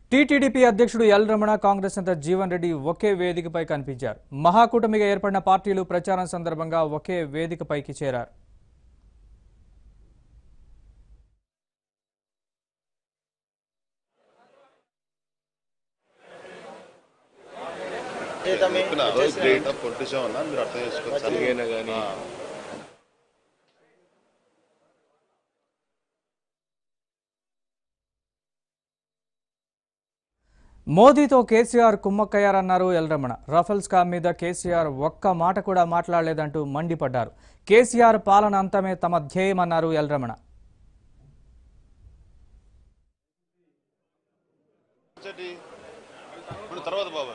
TTDP అధ్యక్షుడు L Ramana Congress నేత జీవన్ రెడ్డి ఒకే వేదికపై కనిపించారు మహాకూటమిగా ఏర్పడిన పార్టీలు ప్రచారం సందర్భంగా ఒకే వేదికపైకి చేరారు చెప్పిన గ్రేట్ పొలిటిషియన్ అన్నా మీరు అర్థం చేసుకోవచ్చు ఎలాగైనా కానీ ఆ. మోదీతో కేసీఆర్ కుమ్మక్కయ్యారన్నారు ఎల్ రమణ రఫేల్ స్కామ్ మీద కేసీఆర్ ఒక్క మాట కూడా మాట్లాడలేదంటూ మండిపడ్డారు కేసీఆర్ పాలన అంతమే తమ ధ్యేయమన్నారు ఎల్ రమణ వచ్చేటి? ఇప్పుడు తర్వాత బాబు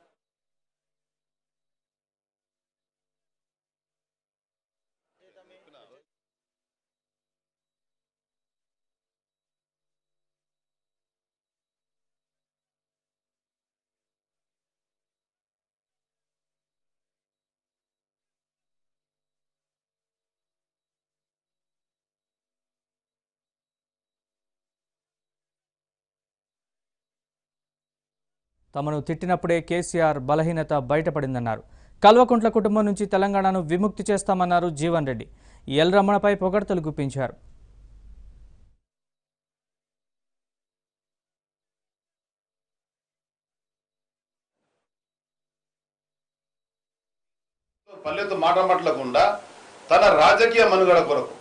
తమను తిట్టినప్పుడే కేసీఆర్ బలహీనత బయటపడిందన్నారు కల్వకుంట్ల కుటుంబం నుంచి తెలంగాణను విముక్తి చేస్తామన్నారు జీవన్ రెడ్డి ఎల్ రమణపై పొగడ్తలు గుప్పించారు పల్లెతో మాట మాట్లాడకుండా తన రాజకీయ మనుగడ కొరకు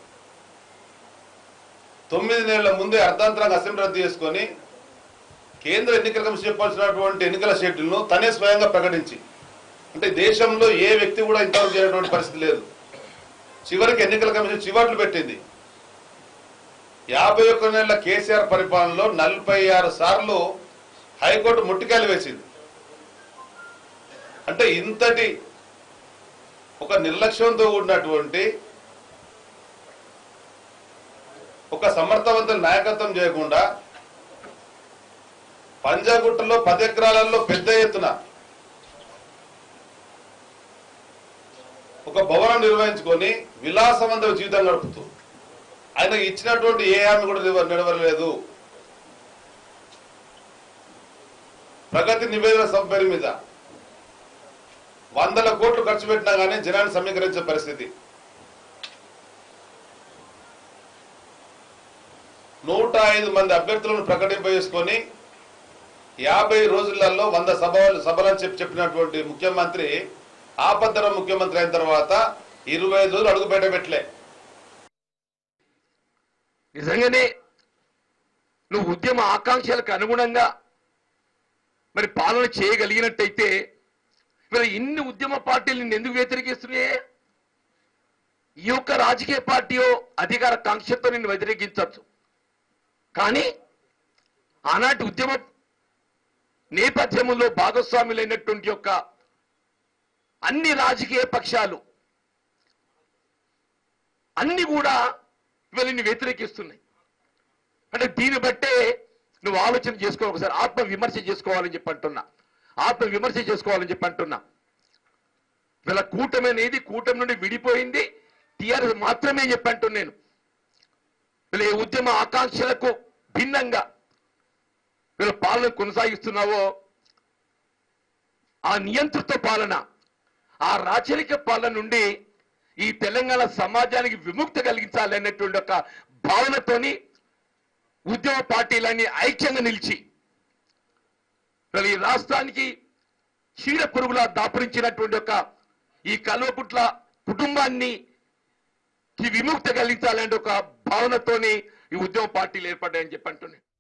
తొమ్మిది నెలల ముందే అర్ధాంతరంగా అసెంబ్లీ రద్దు చేసుకొని కేంద్ర ఎన్నికల కమిషన్ చెప్పాల్సినటువంటి ఎన్నికల షెడ్యూల్ను తనే స్వయంగా ప్రకటించి అంటే దేశంలో ఏ వ్యక్తి కూడా ఇంతవరకు చేయనటువంటి పరిస్థితి లేదు చివరికి ఎన్నికల కమిషన్ చివర్లు పెట్టింది యాభై ఒక్క నెలల కేసీఆర్ పరిపాలనలో నలభై ఆరు సార్లు హైకోర్టు ముట్టికాయలు వేసింది అంటే ఇంతటి ఒక నిర్లక్ష్యంతో కూడినటువంటి ఒక సమర్థవంతుల నాయకత్వం చేయకుండా పంజాగుట్టలో పది ఎకరాలలో పెద్ద ఎత్తున ఒక భవనం నిర్వహించుకొని విలాసవంత జీవితం గడుపుతూ ఆయనకు ఇచ్చినటువంటి ఏ హామీ కూడా నిలవ- నిలవలేదు ప్రగతి నివేదన సభ పేరు మీద వందల కోట్లు ఖర్చు పెట్టినా కానీ జనాన్ని సమీకరించే పరిస్థితి నూట ఐదు మంది అభ్యర్థులను ప్రకటింపజేసుకొని యాభై రోజులలో వంద సభలు సభలని చెప్పి చెప్పినటువంటి ముఖ్యమంత్రి ఆపద్దర ముఖ్యమంత్రి అయిన తర్వాత ఇరవై ఐదు రోజులు అడుగు పెట్టలే నిజంగానే నువ్వు ఉద్యమ ఆకాంక్షలకు అనుగుణంగా మరి పాలన చేయగలిగినట్టయితే మరి ఇన్ని ఉద్యమ పార్టీలు నిన్ను ఎందుకు వ్యతిరేకిస్తున్నాయి ఈ యొక్క రాజకీయ పార్టీయో అధికార కాంక్షతో నిన్ను వ్యతిరేకించవచ్చు కానీ ఆనాటి ఉద్యమ నేపథ్యంలో భాగస్వాములైనటువంటి యొక్క అన్ని రాజకీయ పక్షాలు అన్ని కూడా వీళ్ళని వ్యతిరేకిస్తున్నాయి అంటే దీన్ని బట్టే నువ్వు ఆలోచన చేసుకో ఒకసారి ఆత్మ విమర్శ చేసుకోవాలని చెప్పి అంటున్నా ఆత్మ విమర్శ చేసుకోవాలని చెప్పి అంటున్నా వీళ్ళ కూటమి అనేది కూటమి నుండి విడిపోయింది టీఆర్ఎస్ మాత్రమే చెప్పి అంటున్నాను నేను వీళ్ళ ఈ ఉద్యమ ఆకాంక్షలకు భిన్నంగా వీళ్ళ పాలన కొనసాగిస్తున్నావో ఆ నియంత్రిత పాలన ఆ రాచరిక పాలన నుండి ఈ తెలంగాణ సమాజానికి విముక్తి కలిగించాలి అన్నటువంటి ఒక భావనతోని ఉద్యమ పార్టీలన్నీ ఐక్యంగా నిలిచి మరి ఈ రాష్ట్రానికి చీడ పురుగులా దాపురించినటువంటి ఒక ఈ కల్వకుట్ల కుటుంబాన్ని కి విముక్తి కలిగించాలనే ఒక భావనతోని ఈ ఉద్యమ పార్టీలు ఏర్పడ్డాయని చెప్పి అంటున్నాయి